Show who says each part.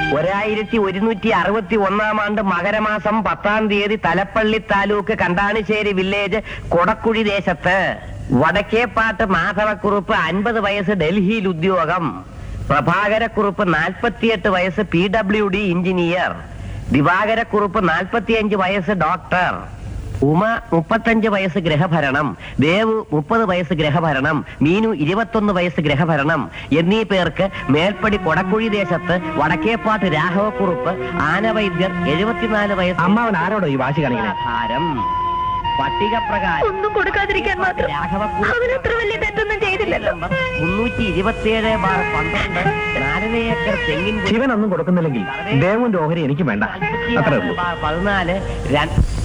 Speaker 1: ഒരായിരത്തി ഒരുന്നൂറ്റി അറുപത്തി ഒന്നാം ആണ്ട് മകരമാസം പത്താം തീയതി തലപ്പള്ളി താലൂക്ക് കണ്ടാണിശ്ശേരി വില്ലേജ് കൊടക്കുഴി ദേശത്ത് വടക്കേപ്പാട്ട് മാധവക്കുറുപ്പ് അൻപത് വയസ്സ് ഡൽഹിയിൽ ഉദ്യോഗം പ്രഭാകരക്കുറുപ്പ് നാൽപ്പത്തിയെട്ട് വയസ്സ് P W D engineer Divakarakurup നാൽപ്പത്തിയഞ്ച് വയസ്സ് ഡോക്ടർ ഉമ മുപ്പത്തഞ്ച് വയസ്സ് ഗ്രഹഭരണം ദേവു മുപ്പത് വയസ്സ് ഗ്രഹഭരണം മീനു ഇരുപത്തൊന്ന് വയസ്സ് ഗ്രഹഭരണം എന്നീ പേർക്ക് മേൽപ്പടി കൊടക്കുഴി ദേശത്ത് വടക്കേപ്പാട്ട് രാഘവക്കുറുപ്പ് ആനവൈദ്യർ എഴുപത്തിനാല് വയസ്സ്
Speaker 2: അമ്മാവൻ ആരോടോ ഈ വാശി കാണിക്കണേ
Speaker 1: ആഹാരം പട്ടിക പ്രകാരം
Speaker 3: ഒന്നും കൊടുക്കാതിരിക്കാൻ മാത്രം അവനത്ര വലിയ തെറ്റൊന്നും ചെയ്തില്ലല്ലോ
Speaker 1: മുന്നൂറ്റി ഇരുപത്തിയേഴ് ബാർ പന്ത്രണ്ട് നാലര ഏക്കർ തെങ്ങിൻ
Speaker 2: ശിവൻ ഒന്നും കൊടുക്കുന്നില്ലെങ്കിൽ ദേവന്റെ ഓഹരി എനിക്ക് വേണ്ട അത്രേ ഉള്ളൂ
Speaker 1: ബാർ പതിനാല് രണ്ട്